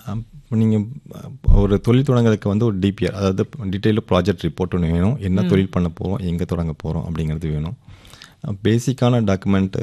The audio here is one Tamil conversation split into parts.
இப்போ நீங்கள் ஒரு தொழில் தொடங்குறதுக்கு வந்து ஒரு டிபிஆர் அதாவது டீட்டெயில்டு ப்ராஜெக்ட் ரிப்போர்ட் ஒன்று வேணும் என்ன தொழில் பண்ண போகிறோம் எங்கே தொடங்க போகிறோம் அப்படிங்கிறது வேணும் பேசிக்கான டாக்குமெண்ட்டு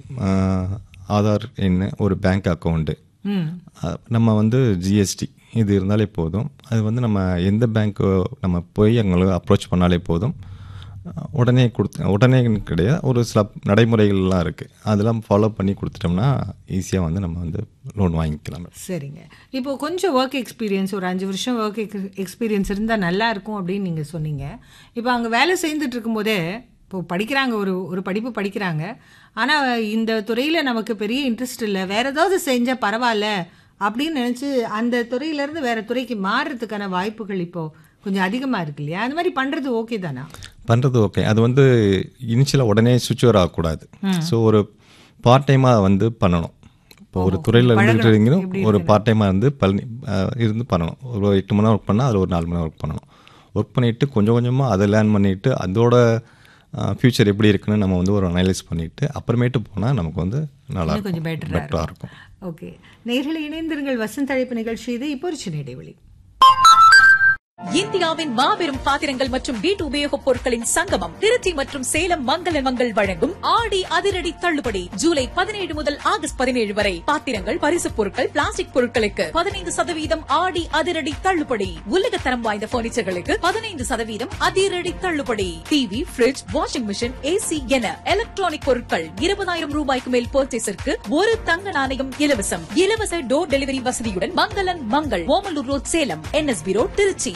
ஆதார் எண் ஒரு பேங்க் அக்கௌண்ட்டு நம்ம வந்து ஜிஎஸ்டி இது இருந்தாலே போதும் அது வந்து நம்ம எந்த பேங்க்கு நம்ம போய் அவங்களுக்கு அப்ரோச் பண்ணாலே போதும் உடனே கொடுத்து உடனே கிடையாது ஒரு சில நடைமுறைகள்லாம் இருக்குது அதெல்லாம் ஃபாலோ பண்ணி கொடுத்துட்டோம்னா ஈஸியாக வந்து நம்ம வந்து லோன் வாங்கிக்கலாம் சரிங்க இப்போ கொஞ்சம் ஒர்க் எக்ஸ்பீரியன்ஸ் ஒரு அஞ்சு வருஷம் ஒர்க் எக்ஸ்பீரியன்ஸ் இருந்தால் நல்லா இருக்கும் அப்படின்னு நீங்கள் சொன்னீங்க இப்போ அங்கே வேலை செய்துட்டு இருக்கும்போதே இப்போ படிக்கிறாங்க ஒரு ஒரு படிப்பு படிக்கிறாங்க ஆனால் இந்த துறையில் நமக்கு பெரிய இன்ட்ரெஸ்ட் இல்லை வேற ஏதாவது செஞ்சால் பரவாயில்ல அப்படின்னு நினச்சி அந்த துறையிலேருந்து வேற துறைக்கு மாறுறதுக்கான வாய்ப்புகள் இப்போ கொஞ்சம் அதிகமாக இருக்கு இல்லையா அந்த மாதிரி பண்ணுறது ஓகே தானா பண்ணுறது ஓகே அது வந்து இனிஷியலாக உடனே சுவிட்ச் ஆகக்கூடாது ஸோ ஒரு பார்ட் டைமாக வந்து பண்ணணும் இப்போ ஒரு துறையில் இருந்துகிட்டு இருந்தீங்கன்னா ஒரு பார்ட் டைமாக இருந்து பழனி இருந்து பண்ணணும் ஒரு எட்டு மணி நேரம் ஒர்க் பண்ணால் அதில் ஒரு நாலு மணி நேரம் ஒர்க் பண்ணணும் ஒர்க் பண்ணிவிட்டு கொஞ்சம் கொஞ்சமாக அதை லேர்ன் பண்ணிவிட்டு அதோட ஃப்யூச்சர் எப்படி இருக்குன்னு நம்ம வந்து ஒரு அனலைஸ் பண்ணிவிட்டு அப்புறமேட்டு போனால் நமக்கு வந்து நல்லா இன்னும் கொஞ்சம் இருக்கும் பெட்டராக பெட்டராக இருக்கும் இருக்கும் ஓகே நேர்களை இணைந்திருங்கள் வசந்த அழைப்பு நிகழ்ச்சி இது இப்போ ஒரு சின்ன இடைவெளி இந்தியாவின் மாபெரும் பாத்திரங்கள் மற்றும் வீட்டு உபயோகப் பொருட்களின் சங்கமம் திருச்சி மற்றும் சேலம் மங்கள மங்கள் வழங்கும் ஆடி அதிரடி தள்ளுபடி ஜூலை பதினேழு முதல் ஆகஸ்ட் பதினேழு வரை பாத்திரங்கள் பரிசுப் பொருட்கள் பிளாஸ்டிக் பொருட்களுக்கு பதினைந்து சதவீதம் ஆடி அதிரடி தள்ளுபடி உலகத்தரம் வாய்ந்த பர்னிச்சர்களுக்கு பதினைந்து சதவீதம் அதிரடி தள்ளுபடி TV fridge washing machine AC என எலக்ட்ரானிக் பொருட்கள் இருபதாயிரம் ரூபாய்க்கு மேல் பர்ச்சேஸிற்கு ஒரு தங்க நாணயம் இலவசம் இலவச டோர் டெலிவரி வசதியுடன் மங்களன் Mangal Omalur road Salem NSP road Tiruchi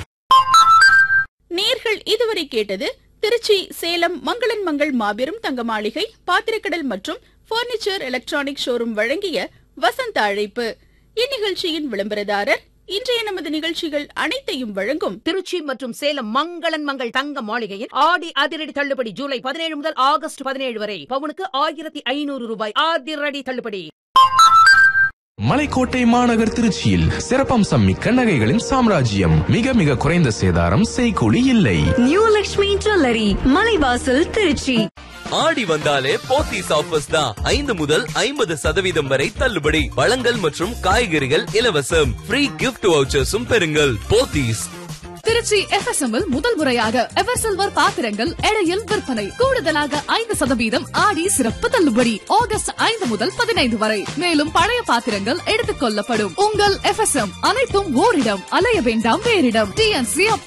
நேர்கள் இதுவரை கேட்டது திருச்சி சேலம் மங்களன் மங்கள் மாபெரும் தங்க மாளிகை பாத்திரக்கடல் மற்றும் பர்னிச்சர் எலக்ட்ரானிக் ஷோரூம் வழங்கிய வசந்த அழைப்பு இந்நிகழ்ச்சியின் விளம்பரதாரர் இன்றைய நமது நிகழ்ச்சிகள் அனைத்தையும் வழங்கும் திருச்சி மற்றும் சேலம் மங்களன் மங்கள் தங்க மாளிகையில் ஆடி அதிரடி தள்ளுபடி ஜூலை பதினேழு முதல் ஆகஸ்ட் பதினேழு வரை பவுனுக்கு ஆயிரத்தி ஐநூறு ரூபாய் அதிரடி தள்ளுபடி மலைக்கோட்டை மாநகர் திருச்சியில் சிறப்பம்சம் மிக்க நகைகளின் சாம்ராஜ்யம் மிக மிக குறைந்த சேதாரம் செய்கூலி இல்லை நியூ லக்ஷ்மி ஜுவல்லரி மலைவாசல் திருச்சி ஆடி வந்தாலே போத்தீஸ் ஆஃபர்ஸ் தான் ஐந்து முதல் ஐம்பது சதவீதம் வரை தள்ளுபடி பழங்கள் மற்றும் காய்கறிகள் இலவசம் ஃப்ரீ கிஃப்ட் வவுச்சர்ஸும் பெறுங்கள் போத்தீஸ் திருச்சி எஃப்எஸ்எம்மில் முதல் முறையாக எவர் சில்வர் பாத்திரங்கள் எடையில் விற்பனை கூடுதலாக ஐந்து சதவீதம் ஆடி சிறப்பு தள்ளுபடி ஆகஸ்ட் ஐந்து முதல் பதினைந்து வரை மேலும் பழைய பாத்திரங்கள் எடுத்துக் கொள்ளப்படும் உங்கள் எஃப்எஸ்எம் அனைத்தும் ஓரிடம் அலைய வேண்டாம் வேறிடம் டிஎன்சி